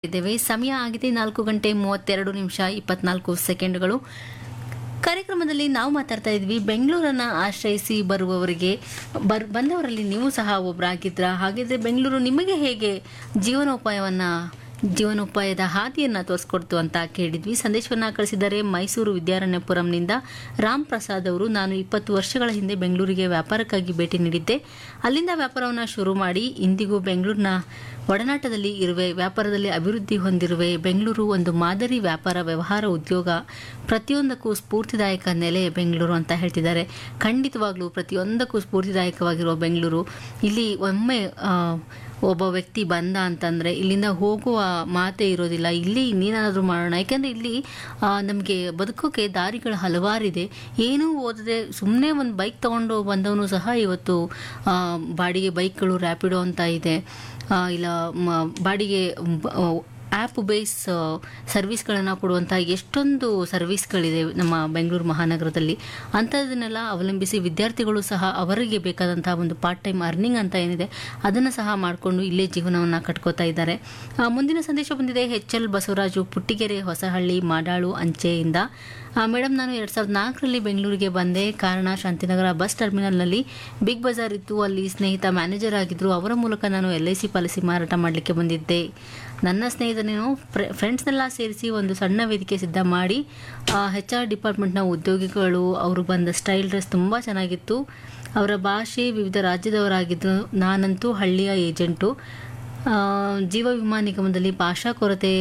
ಇದ್ದೇವೆ ಸಮಯ ಆಗಿದೆ ನಾಲ್ಕು ಗಂಟೆ ಮೂವತ್ತೆರಡು ನಿಮಿಷ ಇಪ್ಪತ್ನಾಲ್ಕು ಸೆಕೆಂಡ್ಗಳು ಕಾರ್ಯಕ್ರಮದಲ್ಲಿ ನಾವು ಮಾತಾಡ್ತಾ ಇದ್ವಿ ಬೆಂಗಳೂರನ್ನ ಆಶ್ರಯಿಸಿ ಬರುವವರಿಗೆ ಬರ್ ಬಂದವರಲ್ಲಿ ನೀವು ಸಹ ಒಬ್ಬರಾಗಿದ್ರ ಹಾಗಿದ್ರೆ ಬೆಂಗಳೂರು ನಿಮಗೆ ಹೇಗೆ ಜೀವನೋಪಾಯವನ್ನ ಜೀವನೋಪಾಯದ ಹಾದಿಯನ್ನು ತೋರಿಸ್ಕೊಡ್ತು ಅಂತ ಕೇಳಿದ್ವಿ ಸಂದೇಶವನ್ನ ಕಳಿಸಿದ್ದಾರೆ ಮೈಸೂರು ವಿದ್ಯಾರಣ್ಯಪುರಂನಿಂದ ರಾಮ್ ಪ್ರಸಾದ್ ಅವರು ನಾನು ಇಪ್ಪತ್ತು ವರ್ಷಗಳ ಹಿಂದೆ ಬೆಂಗಳೂರಿಗೆ ವ್ಯಾಪಾರಕ್ಕಾಗಿ ಭೇಟಿ ನೀಡಿದ್ದೆ ಅಲ್ಲಿಂದ ವ್ಯಾಪಾರವನ್ನು ಶುರು ಮಾಡಿ ಇಂದಿಗೂ ಬೆಂಗಳೂರಿನ ಒಡನಾಟದಲ್ಲಿ ಇರುವೆ ವ್ಯಾಪಾರದಲ್ಲಿ ಅಭಿವೃದ್ಧಿ ಹೊಂದಿರುವೆ ಬೆಂಗಳೂರು ಒಂದು ಮಾದರಿ ವ್ಯಾಪಾರ ವ್ಯವಹಾರ ಉದ್ಯೋಗ ಪ್ರತಿಯೊಂದಕ್ಕೂ ಸ್ಫೂರ್ತಿದಾಯಕ ನೆಲೆ ಬೆಂಗಳೂರು ಅಂತ ಹೇಳ್ತಿದ್ದಾರೆ ಖಂಡಿತವಾಗ್ಲೂ ಪ್ರತಿಯೊಂದಕ್ಕೂ ಸ್ಫೂರ್ತಿದಾಯಕವಾಗಿರುವ ಬೆಂಗಳೂರು ಇಲ್ಲಿ ಒಮ್ಮೆ ಆ, ಒಬ್ಬ ವ್ಯಕ್ತಿ ಬಂದ ಅಂತಂದರೆ ಇಲ್ಲಿಂದ ಹೋಗುವ ಮಾತೇ ಇರೋದಿಲ್ಲ ಇಲ್ಲಿ ಇನ್ನೇನಾದರೂ ಮಾಡೋಣ ಯಾಕೆಂದರೆ ಇಲ್ಲಿ ನಮಗೆ ಬದುಕೋಕೆ ದಾರಿಗಳು ಹಲವಾರಿದೆ ಏನೂ ಓದದೆ ಸುಮ್ಮನೆ ಒಂದು ಬೈಕ್ ತೊಗೊಂಡು ಬಂದವನು ಸಹ ಇವತ್ತು ಆ, ಬಾಡಿಗೆ ಬೈಕ್ಗಳು ರ್ಯಾಪಿಡೋ ಅಂತ ಇದೆ ಆ, ಇಲ್ಲ ಮ- ಬಾಡಿಗೆ ಆ್ಯಪ್ ಬೇಸ್ ಸರ್ವಿಸ್ಗಳನ್ನು ಕೊಡುವಂಥ ಎಷ್ಟೊಂದು ಸರ್ವಿಸ್ಗಳಿದೆ ನಮ್ಮ ಬೆಂಗಳೂರು ಮಹಾನಗರದಲ್ಲಿ ಅಂಥದನ್ನೆಲ್ಲ ಅವಲಂಬಿಸಿ ವಿದ್ಯಾರ್ಥಿಗಳು ಸಹ ಅವರಿಗೆ ಬೇಕಾದಂತಹ ಒಂದು ಪಾರ್ಟ್ ಟೈಮ್ ಅರ್ನಿಂಗ್ ಅಂತ ಏನಿದೆ ಅದನ್ನು ಸಹ ಮಾಡಿಕೊಂಡು ಇಲ್ಲೇ ಜೀವನವನ್ನು ಕಟ್ಕೋತಾ ಇದ್ದಾರೆ ಆ, ಮುಂದಿನ ಸಂದೇಶ ಬಂದಿದೆ ಎಚ್ ಎಲ್ ಬಸವರಾಜು ಪುಟ್ಟಿಗೆರೆ ಹೊಸಹಳ್ಳಿ ಮಾಡಾಳು ಅಂಚೆಯಿಂದ ಆ, ಮೇಡಮ್ ನಾನು ಎರಡು ಸಾವಿರದ ನಾಲ್ಕರಲ್ಲಿ ಬೆಂಗಳೂರಿಗೆ ಬಂದೆ ಕಾರಣ ಶಾಂತಿನಗರ ಬಸ್ ಟರ್ಮಿನಲ್ನಲ್ಲಿ ಬಿಗ್ ಬಜಾರ್ ಇತ್ತು ಅಲ್ಲಿ ಸ್ನೇಹಿತ ಮ್ಯಾನೇಜರ್ ಆಗಿದ್ದರು ಅವರ ಮೂಲಕ ನಾನು ಎಲ್ ಐ ಸಿ ಪಾಲಿಸಿ ಮಾರಾಟ ಮಾಡಲಿಕ್ಕೆ ಬಂದಿದ್ದೆ ನನ್ನ ಸ್ನೇಹಿತನೇನು ಫ್ರೆಂಡ್ಸ್ನೆಲ್ಲ ಸೇರಿಸಿ ಒಂದು ಸಣ್ಣ ವೇದಿಕೆ ಸಿದ್ಧ ಮಾಡಿ ಹೆಚ್ ಆರ್ ಡಿಪಾರ್ಟ್ಮೆಂಟ್ನ ಉದ್ಯೋಗಿಗಳು ಅವರು ಬಂದ ಸ್ಟೈಲ್ ಡ್ರೆಸ್ ತುಂಬ ಚೆನ್ನಾಗಿತ್ತು ಅವರ ಭಾಷೆ ವಿವಿಧ ರಾಜ್ಯದವರಾಗಿದ್ದರು ನಾನಂತೂ ಹಳ್ಳಿಯ ಏಜೆಂಟು ಆ, ಜೀವ ವಿಮಾ ನಿಗಮದಲ್ಲಿ ಭಾಷಾ ಕೊರತೆ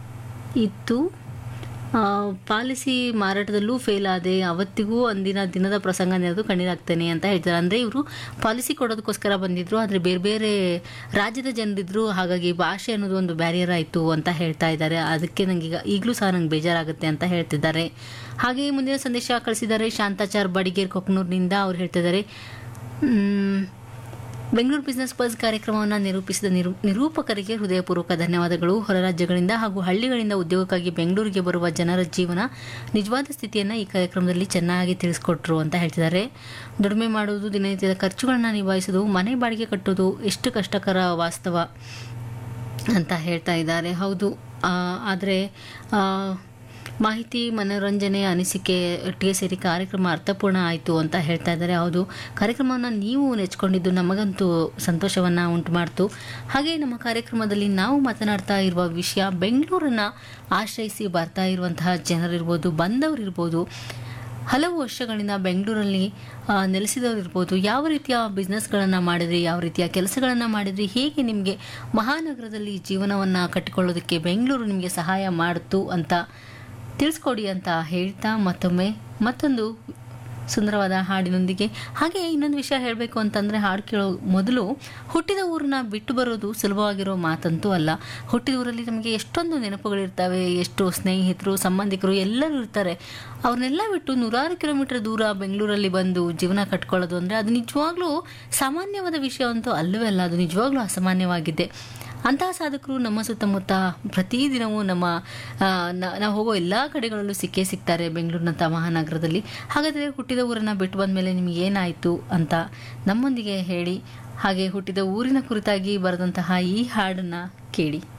ಇತ್ತು ಆ, ಪಾಲಿಸಿ ಮಾರಾಟದಲ್ಲೂ ಫೇಲ್ ಆದೆ ಅವತ್ತಿಗೂ ಅಂದಿನ ದಿನದ ಪ್ರಸಂಗ ನೆನೆದು ಕಣ್ಣೀರಾಗ್ತೇನೆ ಅಂತ ಹೇಳ್ತಾರೆ ಅಂದರೆ ಇವರು ಪಾಲಿಸಿ ಕೊಡೋದಕ್ಕೋಸ್ಕರ ಬಂದಿದ್ರು ಆದರೆ ಬೇರೆ ಬೇರೆ ರಾಜ್ಯದ ಜನರಿದ್ರು ಹಾಗಾಗಿ ಭಾಷೆ ಅನ್ನೋದು ಒಂದು ಬ್ಯಾರಿಯರ್ ಆಯಿತು ಅಂತ ಹೇಳ್ತಾ ಇದ್ದಾರೆ ಅದಕ್ಕೆ ನನಗೆ ಈಗ ಈಗಲೂ ಸಹ ನಂಗೆ ಬೇಜಾರಾಗುತ್ತೆ ಅಂತ ಹೇಳ್ತಿದ್ದಾರೆ ಹಾಗೆಯೇ ಮುಂದಿನ ಸಂದೇಶ ಕಳಿಸಿದ್ದಾರೆ ಶಾಂತಾಚಾರ್ ಬಡಿಗೇರ್ ಕೊಕ್ನೂರಿನಿಂದ ಅವ್ರು ಹೇಳ್ತಿದ್ದಾರೆ ಮ್, ಬೆಂಗಳೂರು ಬಿಸ್ನೆಸ್ ಬಸ್ ಕಾರ್ಯಕ್ರಮವನ್ನು ನಿರೂಪಿಸಿದ ನಿರೂ ನಿರೂಪಕರಿಗೆ ಹೃದಯಪೂರ್ವಕ ಧನ್ಯವಾದಗಳು ಹೊರ ರಾಜ್ಯಗಳಿಂದ ಹಾಗೂ ಹಳ್ಳಿಗಳಿಂದ ಉದ್ಯೋಗಕ್ಕಾಗಿ ಬೆಂಗಳೂರಿಗೆ ಬರುವ ಜನರ ಜೀವನ ನಿಜವಾದ ಸ್ಥಿತಿಯನ್ನು ಈ ಕಾರ್ಯಕ್ರಮದಲ್ಲಿ ಚೆನ್ನಾಗಿ ತಿಳಿಸ್ಕೊಟ್ರು ಅಂತ ಹೇಳ್ತಿದ್ದಾರೆ ದುಡಿಮೆ ಮಾಡುವುದು ದಿನನಿತ್ಯದ ಖರ್ಚುಗಳನ್ನು ನಿಭಾಯಿಸುವುದು ಮನೆ ಬಾಡಿಗೆ ಕಟ್ಟೋದು ಎಷ್ಟು ಕಷ್ಟಕರ ವಾಸ್ತವ ಅಂತ ಹೇಳ್ತಾ ಇದ್ದಾರೆ ಹೌದು ಆದರೆ ಮಾಹಿತಿ ಮನೋರಂಜನೆ ಅನಿಸಿಕೆ ಒಟ್ಟಿಗೆ ಸೇರಿ ಕಾರ್ಯಕ್ರಮ ಅರ್ಥಪೂರ್ಣ ಆಯಿತು ಅಂತ ಹೇಳ್ತಾ ಇದ್ದಾರೆ ಹೌದು ಕಾರ್ಯಕ್ರಮವನ್ನು ನೀವು ನೆಚ್ಕೊಂಡಿದ್ದು ನಮಗಂತೂ ಸಂತೋಷವನ್ನು ಉಂಟು ಮಾಡ್ತು ಹಾಗೆ ನಮ್ಮ ಕಾರ್ಯಕ್ರಮದಲ್ಲಿ ನಾವು ಮಾತನಾಡ್ತಾ ಇರುವ ವಿಷಯ ಬೆಂಗಳೂರನ್ನು ಆಶ್ರಯಿಸಿ ಬರ್ತಾ ಇರುವಂತಹ ಜನರಿರ್ಬೋದು ಬಂದವರಿರ್ಬೋದು ಹಲವು ವರ್ಷಗಳಿಂದ ಬೆಂಗಳೂರಲ್ಲಿ ಆ, ನೆಲೆಸಿದವರಿರ್ಬೋದು ಯಾವ ರೀತಿಯ ಬಿಸ್ನೆಸ್ಗಳನ್ನು ಮಾಡಿದ್ರಿ ಯಾವ ರೀತಿಯ ಕೆಲಸಗಳನ್ನು ಮಾಡಿದ್ರಿ ಹೇಗೆ ನಿಮಗೆ ಮಹಾನಗರದಲ್ಲಿ ಜೀವನವನ್ನು ಕಟ್ಟಿಕೊಳ್ಳೋದಕ್ಕೆ ಬೆಂಗಳೂರು ನಿಮಗೆ ಸಹಾಯ ಮಾಡಿತು ಅಂತ ತಿಳಿಸ್ಕೊಡಿ ಅಂತ ಹೇಳ್ತಾ ಮತ್ತೊಮ್ಮೆ ಮತ್ತೊಂದು ಸುಂದರವಾದ ಹಾಡಿನೊಂದಿಗೆ ಹಾಗೆ ಇನ್ನೊಂದು ವಿಷಯ ಹೇಳಬೇಕು ಅಂತಂದರೆ ಹಾಡು ಕೇಳೋ ಮೊದಲು ಹುಟ್ಟಿದ ಊರನ್ನ ಬಿಟ್ಟು ಬರೋದು ಸುಲಭವಾಗಿರೋ ಮಾತಂತೂ ಅಲ್ಲ ಹುಟ್ಟಿದ ಊರಲ್ಲಿ ನಮಗೆ ಎಷ್ಟೊಂದು ನೆನಪುಗಳಿರ್ತವೆ ಎಷ್ಟು ಸ್ನೇಹಿತರು ಸಂಬಂಧಿಕರು ಎಲ್ಲರೂ ಇರ್ತಾರೆ ಅವ್ರನ್ನೆಲ್ಲ ಬಿಟ್ಟು ನೂರಾರು ಕಿಲೋಮೀಟರ್ ದೂರ ಬೆಂಗಳೂರಲ್ಲಿ ಬಂದು ಜೀವನ ಕಟ್ಕೊಳ್ಳೋದು ಅಂದರೆ ಅದು ನಿಜವಾಗ್ಲೂ ಸಾಮಾನ್ಯವಾದ ವಿಷಯ ಅಂತೂ ಅಲ್ಲವೇ ಅಲ್ಲ ಅದು ನಿಜವಾಗ್ಲೂ ಅಸಾಮಾನ್ಯವಾಗಿದೆ ಅಂತಹ ಸಾಧಕರು ನಮ್ಮ ಸುತ್ತಮುತ್ತ ಪ್ರತಿದಿನವೂ ನಮ್ಮ ಆ, ನ- ನಾವು ಹೋಗೋ ಎಲ್ಲ ಕಡೆಗಳಲ್ಲೂ ಸಿಕ್ಕೇ ಸಿಗ್ತಾರೆ ಬೆಂಗಳೂರಿನಂಥ ಮಹಾನಗರದಲ್ಲಿ ಹಾಗಾದರೆ ಹುಟ್ಟಿದ ಊರನ್ನು ಬಿಟ್ಟು ಬಂದಮೇಲೆ ನಿಮಗೆ ಏನಾಯಿತು ಅಂತ ನಮ್ಮೊಂದಿಗೆ ಹೇಳಿ ಹಾಗೆ ಹುಟ್ಟಿದ ಊರಿನ ಕುರಿತಾಗಿ ಬರೆದಂತಹ ಈ ಹಾಡನ್ನು ಕೇಳಿ